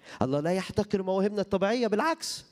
الله لا يحتقر مواهبنا الطبيعيه بالعكس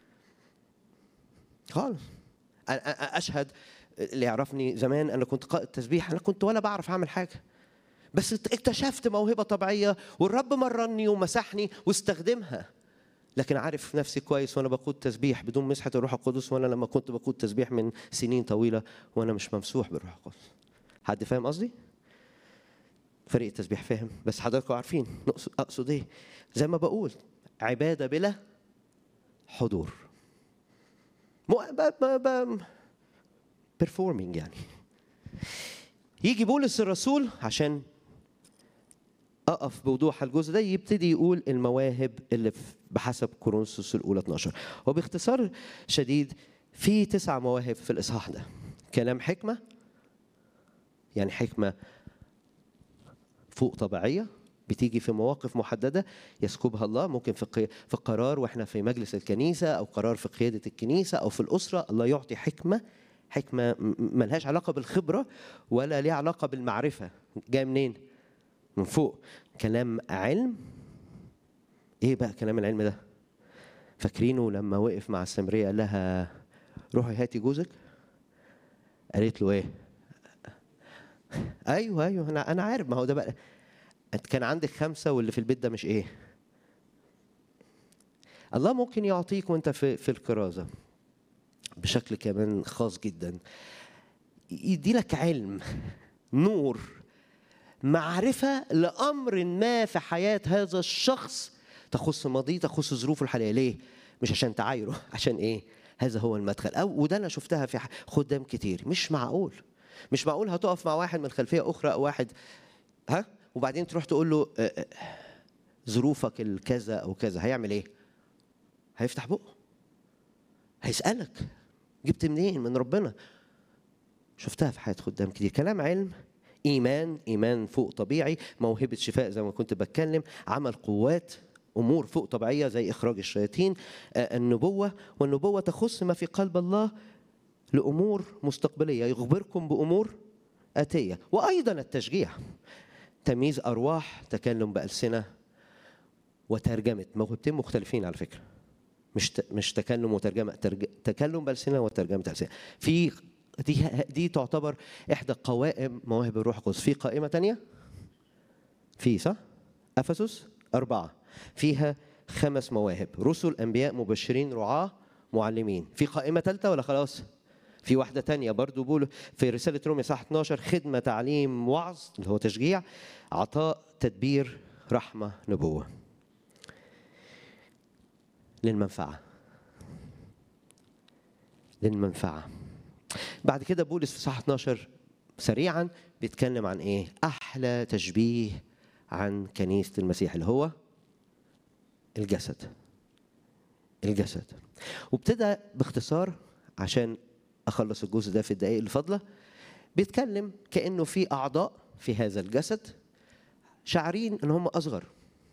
خالص أ- أ- اشهد اللي يعرفني زمان انا كنت قائد تسبيح انا كنت ولا بعرف اعمل حاجه بس اكتشفت موهبه طبيعيه والرب مرني ومسحني واستخدمها لكن عارف نفسي كويس وانا بقود تسبيح بدون مسحه الروح القدس وانا لما كنت بقود تسبيح من سنين طويله وانا مش ممسوح بالروح القدس حد فاهم قصدي فريق التسبيح فاهم بس حضراتكم عارفين نقصد- اقصد ايه زي ما بقول عباده بلا حضور مو ب ب ب performing يعني يجي بولس الرسول عشان اقف بوضوح على الجزء ده يبتدي يقول المواهب اللي في- بحسب كورنثوس الاولى 12 وباختصار شديد في تسع مواهب في الاصحاح ده كلام حكمه يعني حكمه فوق طبيعيه بتيجي في مواقف محدده يسكبها الله ممكن في قي- في قرار واحنا في مجلس الكنيسه او قرار في قياده الكنيسه او في الاسره الله يعطي حكمه حكمه م- ملهاش علاقه بالخبره ولا ليها علاقه بالمعرفه جايه منين من فوق كلام علم ايه بقى كلام العلم ده فاكرينه لما وقف مع السامريه قال لها روحي هاتي جوزك قالت له ايه ايوه ايوه انا انا عارف ما هو ده بقى انت كان عندك خمسه واللي في البيت ده مش ايه الله ممكن يعطيك وانت في في الكرازه بشكل كمان خاص جدا يدي لك علم نور معرفة لأمر ما في حياة هذا الشخص تخص ماضيه تخص ظروفه الحالية ليه؟ مش عشان تعايره عشان إيه؟ هذا هو المدخل أو وده أنا شفتها في خدام كتير مش معقول مش معقول هتقف مع واحد من خلفية أخرى أو واحد ها وبعدين تروح تقول له آه، آه، ظروفك الكذا أو كذا هيعمل إيه؟ هيفتح بقه هيسألك جبت منين؟ من ربنا شفتها في حياة خدام كتير كلام علم ايمان ايمان فوق طبيعي موهبه شفاء زي ما كنت بتكلم عمل قوات امور فوق طبيعيه زي اخراج الشياطين آه، النبوه والنبوه تخص ما في قلب الله لامور مستقبليه يخبركم بامور اتيه وايضا التشجيع تمييز ارواح تكلم بالسنه وترجمه موهبتين مختلفين على فكره مش ت- مش تكلم وترجمه ترج... تكلم بالسنه وترجمه السنه في دي دي تعتبر احدى قوائم مواهب الروح القدس في قائمه تانية في صح افسس اربعه فيها خمس مواهب رسل انبياء مبشرين رعاه معلمين في قائمه ثالثه ولا خلاص في واحدة تانية برضو بقول في رسالة رومية صح 12 خدمة تعليم وعظ اللي هو تشجيع عطاء تدبير رحمة نبوة للمنفعة للمنفعة بعد كده بولس في صح 12 سريعا بيتكلم عن ايه احلى تشبيه عن كنيسه المسيح اللي هو الجسد الجسد وابتدى باختصار عشان اخلص الجزء ده في الدقائق اللي فاضله بيتكلم كانه في اعضاء في هذا الجسد شاعرين ان هم اصغر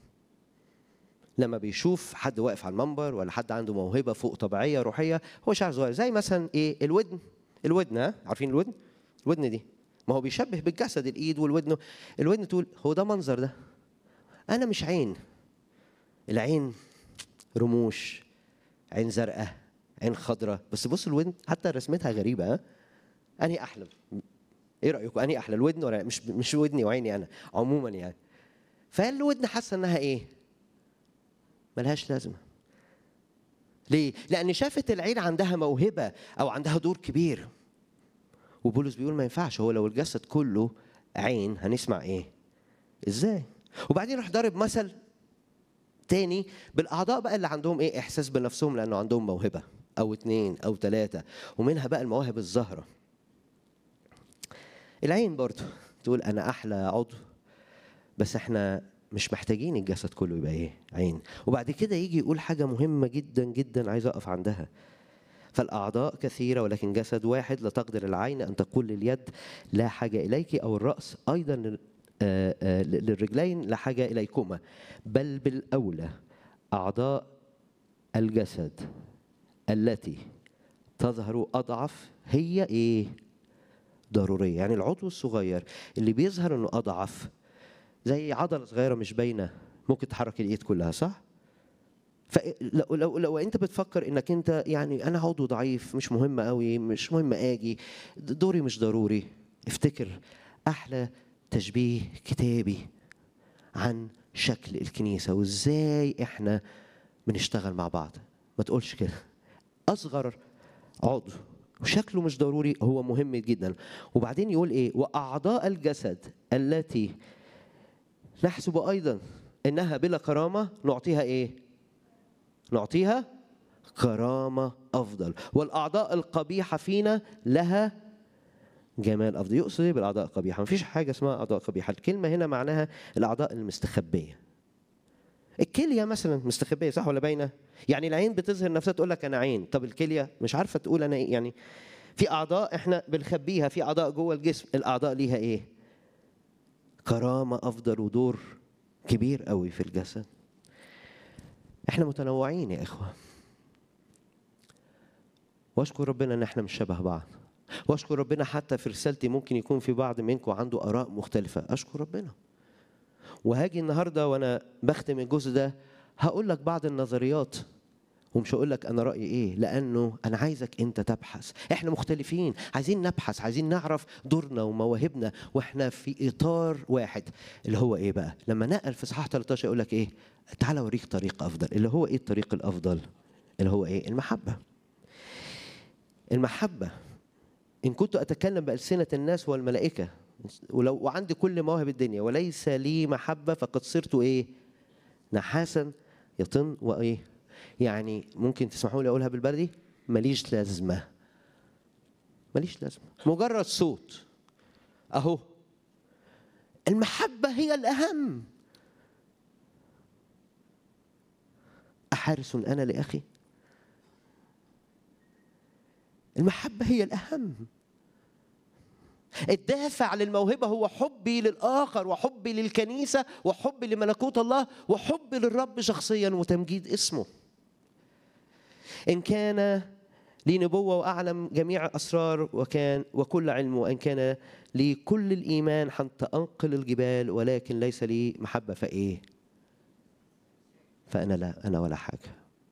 لما بيشوف حد واقف على المنبر ولا حد عنده موهبه فوق طبيعيه روحيه هو شعر صغير زي مثلا ايه الودن الودن ها عارفين الودن الودن دي ما هو بيشبه بالجسد الايد والودن الودن تقول هو ده منظر ده انا مش عين العين رموش عين زرقاء عين خضراء بس بص الودن حتى رسمتها غريبه ها انهي احلى ايه رايكم انهي احلى الودن ولا مش مش ودني وعيني انا عموما يعني فالودن حاسه انها ايه ملهاش لازمه ليه؟ لأن شافت العين عندها موهبة أو عندها دور كبير. وبولس بيقول ما ينفعش هو لو الجسد كله عين هنسمع إيه؟ إزاي؟ وبعدين راح ضارب مثل تاني بالأعضاء بقى اللي عندهم إيه؟ إحساس بنفسهم لأنه عندهم موهبة أو اتنين أو تلاتة ومنها بقى المواهب الظاهرة. العين برضه تقول أنا أحلى عضو بس إحنا مش محتاجين الجسد كله يبقى ايه عين وبعد كده يجي يقول حاجه مهمه جدا جدا عايز اقف عندها فالاعضاء كثيره ولكن جسد واحد لا تقدر العين ان تقول لليد لا حاجه اليك او الراس ايضا لل- آه، آه، للرجلين لا حاجه اليكما بل بالاولى اعضاء الجسد التي تظهر اضعف هي ايه ضروريه يعني العضو الصغير اللي بيظهر انه اضعف زي عضله صغيره مش باينه ممكن تحرك الايد كلها صح فلو لو, لو انت بتفكر انك انت يعني انا عضو ضعيف مش مهم قوي مش مهم اجي دوري مش ضروري افتكر احلى تشبيه كتابي عن شكل الكنيسه وازاي احنا بنشتغل مع بعض ما تقولش كده اصغر عضو وشكله مش ضروري هو مهم جدا وبعدين يقول ايه واعضاء الجسد التي نحسب ايضا انها بلا كرامه نعطيها ايه نعطيها كرامه افضل والاعضاء القبيحه فينا لها جمال افضل يقصد ايه بالاعضاء القبيحه مفيش حاجه اسمها اعضاء قبيحه الكلمه هنا معناها الاعضاء المستخبيه الكليه مثلا مستخبيه صح ولا باينه يعني العين بتظهر نفسها تقول لك انا عين طب الكليه مش عارفه تقول انا ايه يعني في اعضاء احنا بنخبيها في اعضاء جوه الجسم الاعضاء ليها ايه كرامه افضل ودور كبير قوي في الجسد احنا متنوعين يا اخوه واشكر ربنا ان احنا مش شبه بعض واشكر ربنا حتى في رسالتي ممكن يكون في بعض منكم عنده اراء مختلفه اشكر ربنا وهاجي النهارده وانا بختم الجزء ده هقول لك بعض النظريات ومش هقول لك انا رايي ايه لانه انا عايزك انت تبحث احنا مختلفين عايزين نبحث عايزين نعرف دورنا ومواهبنا واحنا في اطار واحد اللي هو ايه بقى لما نقل في صحاح 13 يقول لك ايه تعالى اوريك طريق افضل اللي هو ايه الطريق الافضل اللي هو ايه المحبه المحبه ان كنت اتكلم بالسنه الناس والملائكه ولو وعندي كل مواهب الدنيا وليس لي محبه فقد صرت ايه نحاسا يطن وايه يعني ممكن تسمحوا لي اقولها بالبلدي ماليش لازمه ماليش لازمه مجرد صوت اهو المحبه هي الاهم احارس انا لاخي المحبه هي الاهم الدافع للموهبة هو حبي للآخر وحبي للكنيسة وحبي لملكوت الله وحبي للرب شخصيا وتمجيد اسمه إن كان لي نبوة وأعلم جميع الأسرار وكان وكل علم وإن كان لي كل الإيمان حتى أنقل الجبال ولكن ليس لي محبة فإيه؟ فأنا لا أنا ولا حاجة.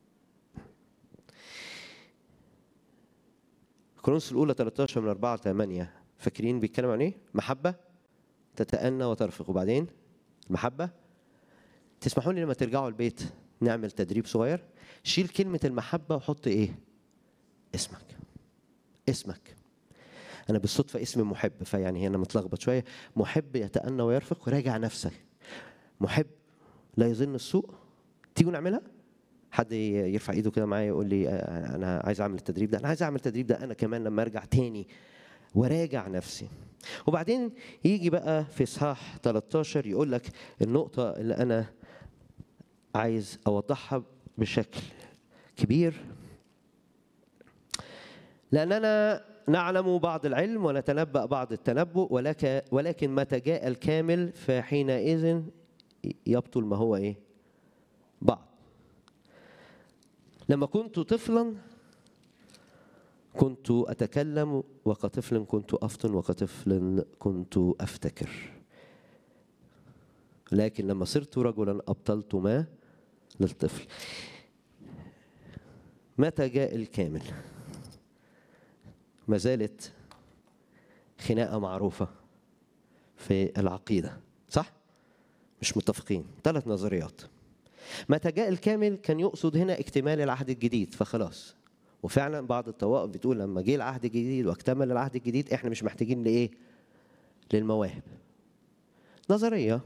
كورنثوس الأولى 13 من 4 ل 8 فاكرين بيتكلم عن إيه؟ محبة تتأنى وترفق وبعدين المحبة تسمحوا لي لما ترجعوا البيت نعمل تدريب صغير شيل كلمة المحبة وحط إيه؟ اسمك اسمك أنا بالصدفة اسمي محب فيعني هنا متلخبط شوية محب يتأنى ويرفق وراجع نفسك محب لا يظن السوء تيجوا نعملها؟ حد يرفع ايده كده معايا يقول لي انا عايز اعمل التدريب ده انا عايز اعمل التدريب ده انا كمان لما ارجع تاني وراجع نفسي وبعدين يجي بقى في اصحاح 13 يقول لك النقطه اللي انا عايز اوضحها بشكل كبير لاننا نعلم بعض العلم ونتنبأ بعض التنبؤ ولك ولكن متى جاء الكامل فحينئذ يبطل ما هو ايه؟ بعض. لما كنت طفلا كنت أتكلم وكطفل كنت أفطن وكطفل كنت أفتكر لكن لما صرت رجلا أبطلت ما للطفل متى جاء الكامل ما زالت خناقة معروفة في العقيدة صح؟ مش متفقين ثلاث نظريات متى جاء الكامل كان يقصد هنا اكتمال العهد الجديد فخلاص وفعلا بعض الطوائف بتقول لما جه العهد الجديد واكتمل العهد الجديد احنا مش محتاجين لايه؟ للمواهب. نظريه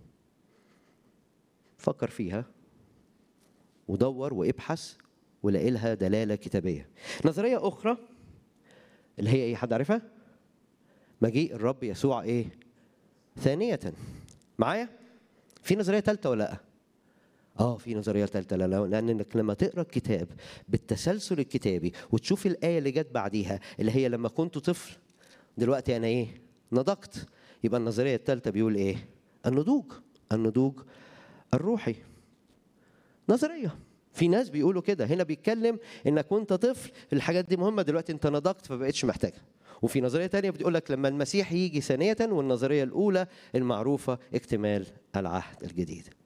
فكر فيها ودور وابحث ولاقي لها دلاله كتابيه. نظريه اخرى اللي هي ايه حد عارفها؟ مجيء الرب يسوع ايه؟ ثانية معايا؟ في نظرية ثالثة ولا لأ؟ اه في نظريه ثالثه لا لانك لما تقرا الكتاب بالتسلسل الكتابي وتشوف الايه اللي جت بعديها اللي هي لما كنت طفل دلوقتي انا ايه نضجت يبقى النظريه الثالثه بيقول ايه النضوج النضوج الروحي نظريه في ناس بيقولوا كده هنا بيتكلم انك وانت طفل الحاجات دي مهمه دلوقتي انت نضجت فبقتش محتاجها وفي نظريه تانية بتقول لك لما المسيح يجي ثانيه والنظريه الاولى المعروفه اكتمال العهد الجديد